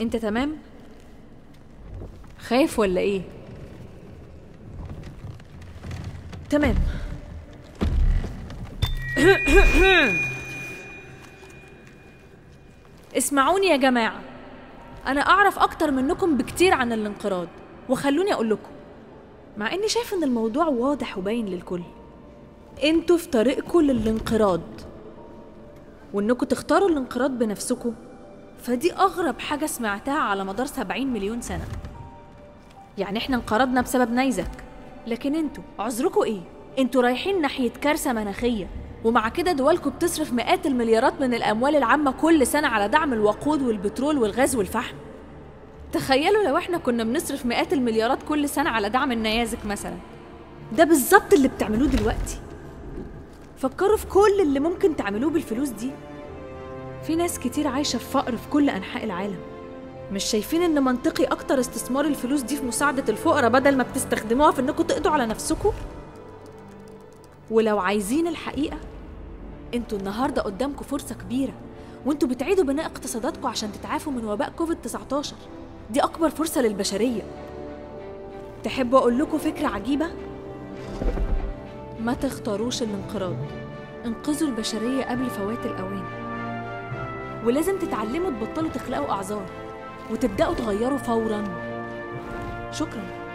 انت تمام خايف ولا ايه تمام اسمعوني يا جماعة أنا أعرف أكتر منكم بكتير عن الانقراض وخلوني أقول لكم مع إني شايف إن الموضوع واضح وباين للكل انتوا في طريقكم للانقراض وإنكم تختاروا الانقراض بنفسكم فدي أغرب حاجة سمعتها على مدار 70 مليون سنة يعني احنا انقرضنا بسبب نيزك لكن انتوا عذركم ايه انتوا رايحين ناحية كارثة مناخية ومع كده دولكم بتصرف مئات المليارات من الأموال العامة كل سنة على دعم الوقود والبترول والغاز والفحم تخيلوا لو احنا كنا بنصرف مئات المليارات كل سنة على دعم النيازك مثلا ده بالظبط اللي بتعملوه دلوقتي فكروا في كل اللي ممكن تعملوه بالفلوس دي في ناس كتير عايشة في فقر في كل أنحاء العالم مش شايفين ان منطقي اكتر استثمار الفلوس دي في مساعدة الفقراء بدل ما بتستخدموها في انكم تقضوا على نفسكم ولو عايزين الحقيقة انتوا النهاردة قدامكم فرصة كبيرة وانتوا بتعيدوا بناء اقتصاداتكم عشان تتعافوا من وباء كوفيد 19 دي أكبر فرصة للبشرية تحبوا أقول لكم فكرة عجيبة؟ ما تختاروش الانقراض انقذوا البشرية قبل فوات الأوان ولازم تتعلموا تبطلوا تخلقوا أعذار وتبدأوا تغيروا فورا شكراً